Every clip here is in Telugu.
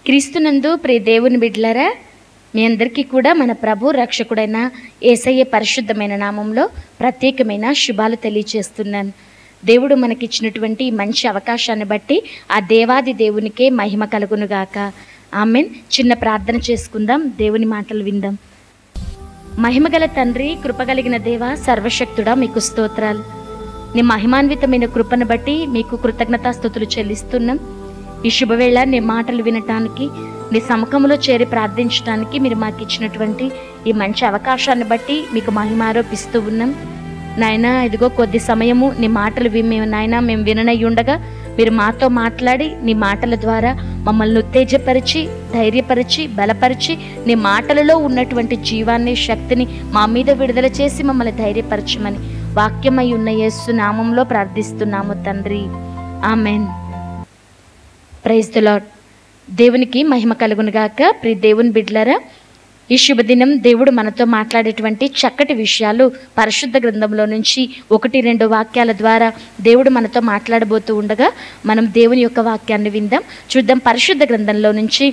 క్రీస్తునందు ప్రియ దేవుని బిడ్డలారా మీ అందరికీ కూడా మన ప్రభు రక్షకుడైన ఏసయ్య పరిశుద్ధమైన నామంలో ప్రత్యేకమైన శుభాలు తెలియచేస్తున్నాను దేవుడు మనకిచ్చినటువంటి ఈ మంచి అవకాశాన్ని బట్టి ఆ దేవాది దేవునికే మహిమ కలుగునుగాక ఆమెన్ చిన్న ప్రార్థన చేసుకుందాం దేవుని మాటలు విందాం మహిమగల తండ్రి కృపగలిగిన దేవ సర్వశక్తుడా మీకు స్తోత్రాలు నీ మహిమాన్వితమైన కృపను బట్టి మీకు కృతజ్ఞతాస్థుతులు చెల్లిస్తున్నాం ఈ శుభవేళ నీ మాటలు వినటానికి నీ సముఖంలో చేరి ప్రార్థించడానికి మీరు మాకు ఇచ్చినటువంటి ఈ మంచి అవకాశాన్ని బట్టి మీకు మహిమ ఆరోపిస్తూ ఉన్నాం నాయనా ఇదిగో కొద్ది సమయము నీ మాటలు వి మేము నాయనా మేము విననయ్యి ఉండగా మీరు మాతో మాట్లాడి నీ మాటల ద్వారా మమ్మల్ని ఉత్తేజపరిచి ధైర్యపరిచి బలపరిచి నీ మాటలలో ఉన్నటువంటి జీవాన్ని శక్తిని మా మీద విడుదల చేసి మమ్మల్ని ధైర్యపరచమని వాక్యమై ఉన్న యేసు నామంలో ప్రార్థిస్తున్నాము తండ్రి ఆమెన్ ప్రైజ్ ద లాడ్ దేవునికి మహిమ కలుగునుగాక ప్రియ దేవుని బిడ్లరా ఈ శుభదినం దేవుడు మనతో మాట్లాడేటువంటి చక్కటి విషయాలు పరిశుద్ధ గ్రంథంలో నుంచి ఒకటి రెండు వాక్యాల ద్వారా దేవుడు మనతో మాట్లాడబోతూ ఉండగా మనం దేవుని యొక్క వాక్యాన్ని విందాం చూద్దాం పరిశుద్ధ గ్రంథంలో నుంచి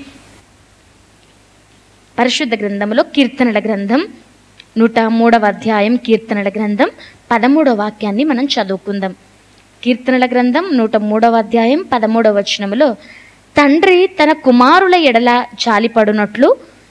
పరిశుద్ధ గ్రంథంలో కీర్తనల గ్రంథం నూట మూడవ అధ్యాయం కీర్తనల గ్రంథం పదమూడవ వాక్యాన్ని మనం చదువుకుందాం కీర్తనల గ్రంథం నూట మూడవ అధ్యాయం పదమూడవ వచనములో తండ్రి తన కుమారుల ఎడల జాలిపడునట్లు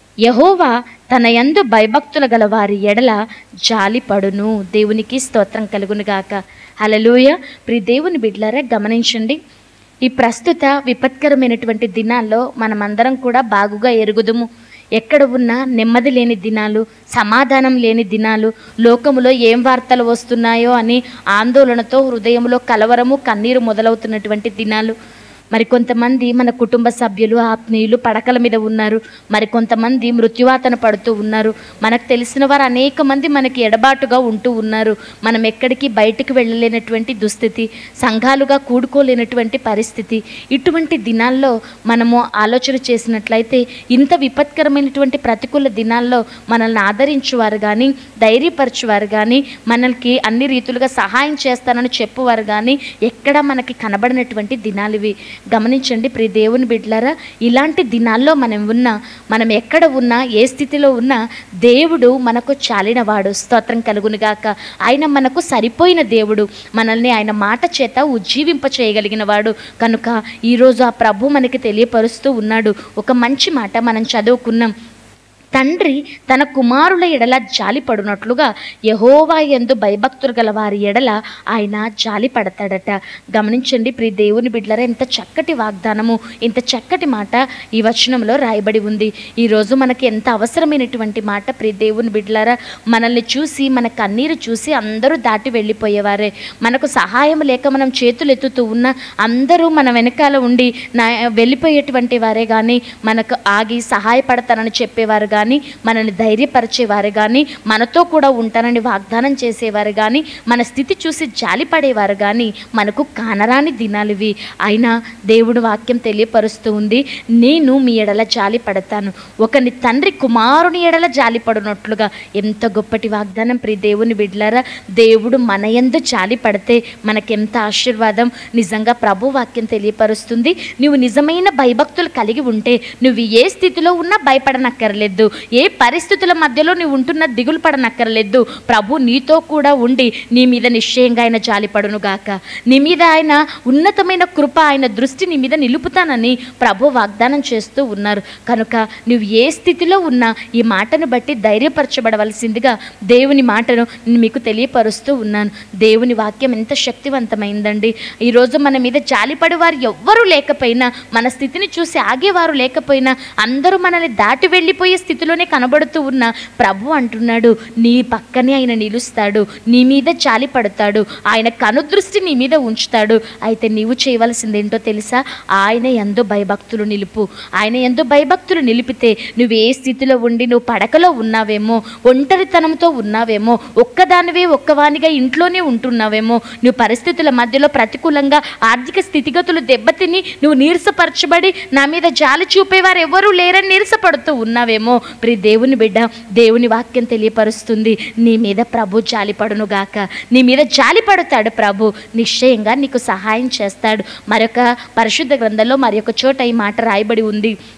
యహోవా తన యందు భయభక్తుల గల వారి ఎడల జాలిపడును దేవునికి స్తోత్రం కలుగునుగాక హలలుయ ప్రి దేవుని బిడ్లారా గమనించండి ఈ ప్రస్తుత విపత్కరమైనటువంటి దినాల్లో మనమందరం కూడా బాగుగా ఎరుగుదుము ఎక్కడ ఉన్నా నెమ్మది లేని దినాలు సమాధానం లేని దినాలు లోకములో ఏం వార్తలు వస్తున్నాయో అని ఆందోళనతో హృదయంలో కలవరము కన్నీరు మొదలవుతున్నటువంటి దినాలు మరి కొంతమంది మన కుటుంబ సభ్యులు ఆత్మీయులు పడకల మీద ఉన్నారు మరి కొంతమంది మృత్యువాతన పడుతూ ఉన్నారు మనకు తెలిసిన వారు అనేక మంది మనకి ఎడబాటుగా ఉంటూ ఉన్నారు మనం ఎక్కడికి బయటికి వెళ్ళలేనటువంటి దుస్థితి సంఘాలుగా కూడుకోలేనటువంటి పరిస్థితి ఇటువంటి దినాల్లో మనము ఆలోచన చేసినట్లయితే ఇంత విపత్కరమైనటువంటి ప్రతికూల దినాల్లో మనల్ని ఆదరించువారు కానీ ధైర్యపరచువారు కానీ మనకి అన్ని రీతులుగా సహాయం చేస్తానని చెప్పువారు కానీ ఎక్కడ మనకి కనబడినటువంటి దినాలు ఇవి గమనించండి ప్రియ దేవుని బిడ్డలారా ఇలాంటి దినాల్లో మనం ఉన్నా మనం ఎక్కడ ఉన్నా ఏ స్థితిలో ఉన్నా దేవుడు మనకు చాలినవాడు స్తోత్రం కలుగునుగాక ఆయన మనకు సరిపోయిన దేవుడు మనల్ని ఆయన మాట చేత ఉజ్జీవింప చేయగలిగిన వాడు కనుక ఈరోజు ఆ ప్రభు మనకి తెలియపరుస్తూ ఉన్నాడు ఒక మంచి మాట మనం చదువుకున్నాం తండ్రి తన కుమారుల ఎడల జాలిపడునట్లుగా యహోవా ఎందు భయభక్తులు గల వారి ఎడల ఆయన జాలి పడతాడట గమనించండి ప్రియ దేవుని బిడ్డలరా ఎంత చక్కటి వాగ్దానము ఇంత చక్కటి మాట ఈ వచనంలో రాయబడి ఉంది ఈరోజు మనకి ఎంత అవసరమైనటువంటి మాట ప్రియ దేవుని బిడ్డలరా మనల్ని చూసి మన కన్నీరు చూసి అందరూ దాటి వెళ్ళిపోయేవారే మనకు సహాయం లేక మనం చేతులు ఎత్తుతూ ఉన్న అందరూ మన వెనకాల ఉండి నా వెళ్ళిపోయేటువంటి వారే కానీ మనకు ఆగి సహాయపడతానని చెప్పేవారు కానీ మనల్ని ధైర్యపరిచేవారు కానీ మనతో కూడా ఉంటానని వాగ్దానం చేసేవారు కానీ మన స్థితి చూసి జాలిపడేవారు కానీ మనకు కానరాని దినాలు ఇవి అయినా దేవుడు వాక్యం తెలియపరుస్తూ ఉంది నేను మీ ఎడల జాలి పడతాను ఒకని తండ్రి కుమారుని ఎడల జాలి పడినట్లుగా ఎంత గొప్పటి వాగ్దానం ప్రియ దేవుని బిడ్లారా దేవుడు మన యందు జాలి పడితే మనకెంత ఆశీర్వాదం నిజంగా ప్రభు వాక్యం తెలియపరుస్తుంది నువ్వు నిజమైన భయభక్తులు కలిగి ఉంటే నువ్వు ఏ స్థితిలో ఉన్నా భయపడనక్కర్లేదు ఏ పరిస్థితుల మధ్యలో నువ్వు ఉంటున్న దిగులు పడనక్కర్లేదు ప్రభు నీతో కూడా ఉండి నీ మీద నిశ్చయంగా ఆయన జాలిపడును గాక నీ మీద ఆయన ఉన్నతమైన కృప ఆయన దృష్టి నీ మీద నిలుపుతానని ప్రభు వాగ్దానం చేస్తూ ఉన్నారు కనుక నువ్వు ఏ స్థితిలో ఉన్నా ఈ మాటను బట్టి ధైర్యపరచబడవలసిందిగా దేవుని మాటను నేను మీకు తెలియపరుస్తూ ఉన్నాను దేవుని వాక్యం ఎంత శక్తివంతమైందండి ఈరోజు మన మీద జాలిపడి వారు ఎవ్వరూ లేకపోయినా మన స్థితిని చూసి ఆగేవారు లేకపోయినా అందరూ మనల్ని దాటి వెళ్ళిపోయే స్థితిలోనే కనబడుతూ ఉన్న ప్రభు అంటున్నాడు నీ పక్కనే ఆయన నిలుస్తాడు నీ మీద జాలి పడతాడు ఆయన కనుదృష్టి నీ మీద ఉంచుతాడు అయితే నీవు చేయవలసింది ఏంటో తెలుసా ఆయన ఎందు భయభక్తులు నిలుపు ఆయన ఎందు భయభక్తులు నిలిపితే నువ్వు ఏ స్థితిలో ఉండి నువ్వు పడకలో ఉన్నావేమో ఒంటరితనంతో ఉన్నావేమో ఒక్కదానివే ఒక్కవానిగా ఇంట్లోనే ఉంటున్నావేమో నువ్వు పరిస్థితుల మధ్యలో ప్రతికూలంగా ఆర్థిక స్థితిగతులు దెబ్బతిని నువ్వు నీరసపరచబడి నా మీద జాలి చూపేవారు ఎవరూ లేరని నీరసపడుతూ ఉన్నావేమో ప్రి దేవుని బిడ్డ దేవుని వాక్యం తెలియపరుస్తుంది నీ మీద ప్రభు జాలిపడును గాక నీ మీద జాలి పడతాడు ప్రభు నిశ్చయంగా నీకు సహాయం చేస్తాడు మరొక పరిశుద్ధ గ్రంథంలో మరొక చోట ఈ మాట రాయబడి ఉంది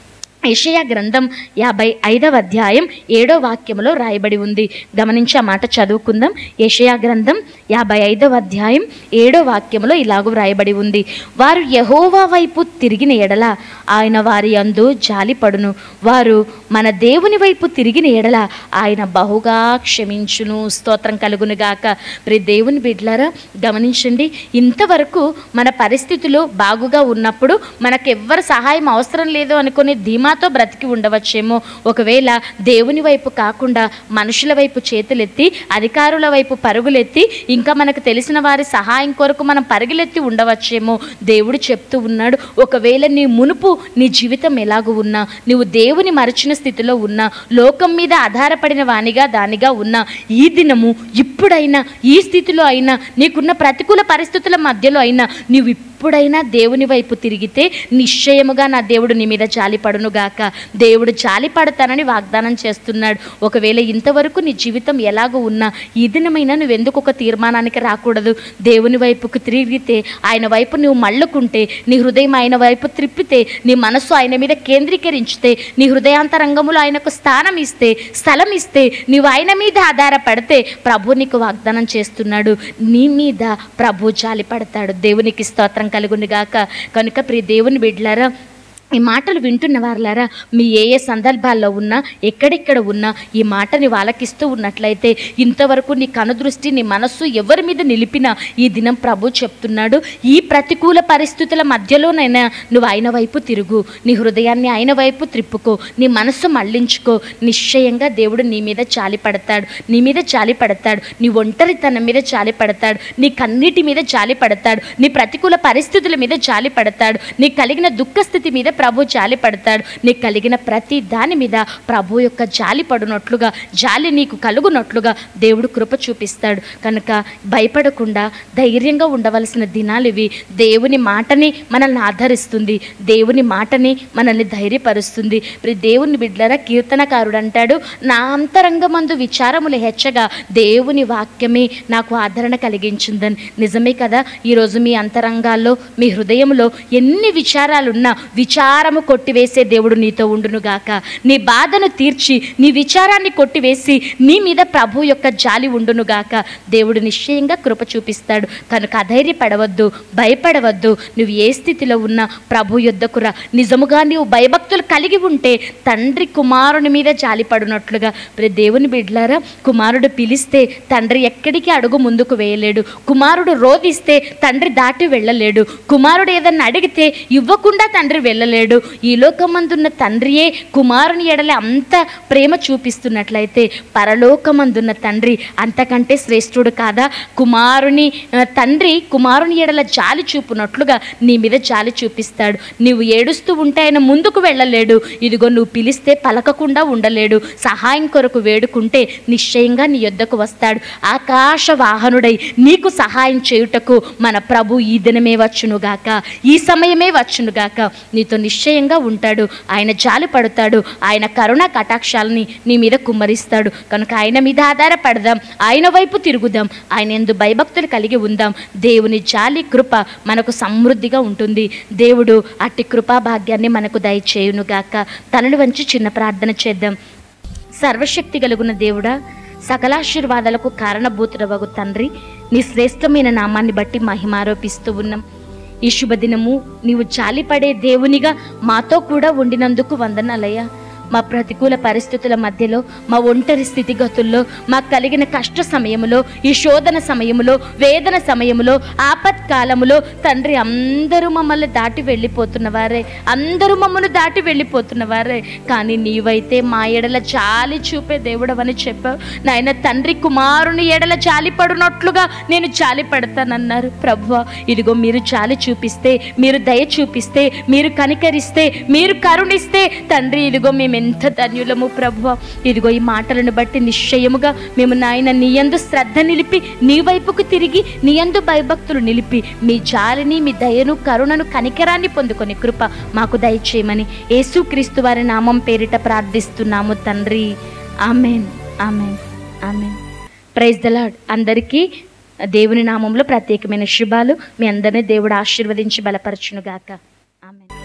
యెషయా గ్రంథం యాభై ఐదవ అధ్యాయం ఏడో వాక్యములో రాయబడి ఉంది గమనించి ఆ మాట చదువుకుందాం యెషయా గ్రంథం యాభై ఐదవ అధ్యాయం ఏడో వాక్యములో ఇలాగూ రాయబడి ఉంది వారు యహోవా వైపు తిరిగిన ఎడల ఆయన వారి అందు జాలిపడును వారు మన దేవుని వైపు తిరిగిన ఎడల ఆయన బహుగా క్షమించును స్తోత్రం కలుగునుగాక ప్రి దేవుని బిడ్లారా గమనించండి ఇంతవరకు మన పరిస్థితులు బాగుగా ఉన్నప్పుడు మనకెవ్వరు సహాయం అవసరం లేదు అనుకునే ధీమాతో బ్రతికి ఉండవచ్చేమో ఒకవేళ దేవుని వైపు కాకుండా మనుషుల వైపు చేతులెత్తి అధికారుల వైపు పరుగులెత్తి ఇంకా మనకు తెలిసిన వారి సహాయం కొరకు మనం పరుగులెత్తి ఉండవచ్చేమో దేవుడు చెప్తూ ఉన్నాడు ఒకవేళ నీ మునుపు నీ జీవితం ఎలాగూ ఉన్నా నువ్వు దేవుని మరచిన స్థితిలో ఉన్నా లోకం మీద ఆధారపడిన వానిగా దానిగా ఉన్నా ఈ దినము ఇప్పుడైనా ఈ స్థితిలో అయినా నీకున్న ప్రతికూల పరిస్థితుల మధ్యలో అయినా నీవు ఎప్పుడైనా దేవుని వైపు తిరిగితే నిశ్చయముగా నా దేవుడు నీ మీద జాలిపడును గాక దేవుడు జాలిపడతానని వాగ్దానం చేస్తున్నాడు ఒకవేళ ఇంతవరకు నీ జీవితం ఎలాగో ఉన్నా ఈ దినమైనా నువ్వెందుకు ఒక తీర్మానానికి రాకూడదు దేవుని వైపుకు తిరిగితే ఆయన వైపు నువ్వు మళ్ళుకుంటే నీ హృదయం ఆయన వైపు త్రిప్పితే నీ మనస్సు ఆయన మీద కేంద్రీకరించితే నీ హృదయాంతరంగములో ఆయనకు స్థానం ఇస్తే స్థలం ఇస్తే నీవు ఆయన మీద ఆధారపడితే ప్రభు నీకు వాగ్దానం చేస్తున్నాడు నీ మీద ప్రభు జాలి పడతాడు దేవునికి స్తోత్రం కలుగును గాక కనుక ప్రియ దేవుని బిడ్డలారా ఈ మాటలు వింటున్న వారులారా మీ ఏ ఏ సందర్భాల్లో ఉన్నా ఎక్కడెక్కడ ఉన్నా ఈ మాటని వాళ్ళకిస్తూ ఉన్నట్లయితే ఇంతవరకు నీ కనుదృష్టి నీ మనస్సు ఎవరి మీద నిలిపినా ఈ దినం ప్రభు చెప్తున్నాడు ఈ ప్రతికూల పరిస్థితుల మధ్యలోనైనా నువ్వు ఆయన వైపు తిరుగు నీ హృదయాన్ని ఆయన వైపు త్రిప్పుకో నీ మనస్సు మళ్ళించుకో నిశ్చయంగా దేవుడు నీ మీద చాలి పడతాడు నీ మీద చాలి పడతాడు నీ ఒంటరితనం మీద చాలి పడతాడు నీ కన్నీటి మీద చాలి పడతాడు నీ ప్రతికూల పరిస్థితుల మీద చాలి పడతాడు నీ కలిగిన దుఃఖస్థితి మీద ప్రభు జాలి పడతాడు నీకు కలిగిన ప్రతి దాని మీద ప్రభు యొక్క జాలి పడునట్లుగా జాలి నీకు కలుగునట్లుగా దేవుడు కృప చూపిస్తాడు కనుక భయపడకుండా ధైర్యంగా ఉండవలసిన దినాలు ఇవి దేవుని మాటని మనల్ని ఆధరిస్తుంది దేవుని మాటని మనల్ని ధైర్యపరుస్తుంది ఇప్పుడు దేవుని బిడ్డల కీర్తనకారుడు అంటాడు నా అంతరంగమందు విచారములు హెచ్చగా దేవుని వాక్యమే నాకు ఆదరణ కలిగించిందని నిజమే కదా ఈరోజు మీ అంతరంగాల్లో మీ హృదయంలో ఎన్ని విచారాలున్నా విచారము కొట్టివేసే దేవుడు నీతో ఉండునుగాక నీ బాధను తీర్చి నీ విచారాన్ని కొట్టివేసి నీ మీద ప్రభు యొక్క జాలి ఉండునుగాక దేవుడు నిశ్చయంగా కృప చూపిస్తాడు కనుక అధైర్యపడవద్దు భయపడవద్దు నువ్వు ఏ స్థితిలో ఉన్నా ప్రభు యొద్దకురా నిజముగా నీవు భయభక్తులు కలిగి ఉంటే తండ్రి కుమారుని మీద జాలి పడునట్లుగా ప్రియ దేవుని బిడ్లారా కుమారుడు పిలిస్తే తండ్రి ఎక్కడికి అడుగు ముందుకు వేయలేడు కుమారుడు రోధిస్తే తండ్రి దాటి వెళ్ళలేడు కుమారుడు ఏదన్నా అడిగితే ఇవ్వకుండా తండ్రి వెళ్ళలేడు ఈ లోకమందున్న తండ్రియే కుమారుని ఎడల అంత ప్రేమ చూపిస్తున్నట్లయితే పరలోకమందున్న తండ్రి అంతకంటే శ్రేష్ఠుడు కాదా కుమారుని ఆ, తండ్రి కుమారుని ఎడల జాలి చూపునట్లుగా నీ మీద జాలి చూపిస్తాడు నీవు ఏడుస్తూ ఉంటే ఆయన ముందుకు వెళ్ళలేడు ఇదిగో నువ్వు పిలిస్తే పలకకుండా ఉండలేడు సహాయం కొరకు వేడుకుంటే నిశ్చయంగా నీ యొద్దకు వస్తాడు ఆకాశ వాహనుడై నీకు సహాయం చేయుటకు మన ప్రభు ఈ దినమే వచ్చునుగాక ఈ సమయమే వచ్చునుగాక నీతో నిశ్చయంగా ఉంటాడు ఆయన జాలి పడతాడు ఆయన కరుణ కటాక్షాలని నీ మీద కుమ్మరిస్తాడు కనుక ఆయన మీద ఆధారపడదాం ఆయన వైపు తిరుగుదాం ఆయన ఎందు భయభక్తులు కలిగి ఉందాం దేవుని జాలి కృప మనకు సమృద్ధిగా ఉంటుంది దేవుడు అట్టి కృపా భాగ్యాన్ని మనకు దయచేయునుగాక తలలు వంచి చిన్న ప్రార్థన చేద్దాం సర్వశక్తి కలుగున దేవుడా సకలాశీర్వాదాలకు కారణభూతుడవగు తండ్రి నీ శ్రేష్టమైన నామాన్ని బట్టి మహిమారోపిస్తూ ఉన్నాం ఈ శుభదినము నీవు జాలిపడే దేవునిగా మాతో కూడా ఉండినందుకు వందనాలయ్యా మా ప్రతికూల పరిస్థితుల మధ్యలో మా ఒంటరి స్థితిగతుల్లో మాకు కలిగిన కష్ట సమయములో ఈ శోధన సమయములో వేదన సమయములో ఆపత్కాలములో తండ్రి అందరూ మమ్మల్ని దాటి వెళ్ళిపోతున్నవారే అందరూ మమ్మల్ని దాటి వెళ్ళిపోతున్నవారే కానీ నీవైతే మా ఎడల జాలి చూపే దేవుడవని చెప్పావు నాయన తండ్రి కుమారుని ఎడల జాలి పడునట్లుగా నేను జాలి పడతానన్నారు ప్రభువ ఇదిగో మీరు జాలి చూపిస్తే మీరు దయ చూపిస్తే మీరు కనికరిస్తే మీరు కరుణిస్తే తండ్రి ఇదిగో మేము ఎంత ధన్యులము ప్రభువ ఇదిగో ఈ మాటలను బట్టి నిశ్చయముగా మేము నాయన నీ యందు శ్రద్ధ నిలిపి నీ వైపుకు తిరిగి నీ యందు భయభక్తులు నిలిపి మీ జాలిని మీ దయను కరుణను కనికరాన్ని పొందుకొని కృప మాకు దయచేయమని యేసుక్రీస్తు వారి నామం పేరిట ప్రార్థిస్తున్నాము తండ్రి amen amen amen praise the Lord అందరికీ దేవుని నామంలో ప్రత్యేకమైన శుభాలు మీ అందరినీ దేవుడు ఆశీర్వదించి బలపరచునుగాక ఆమెన్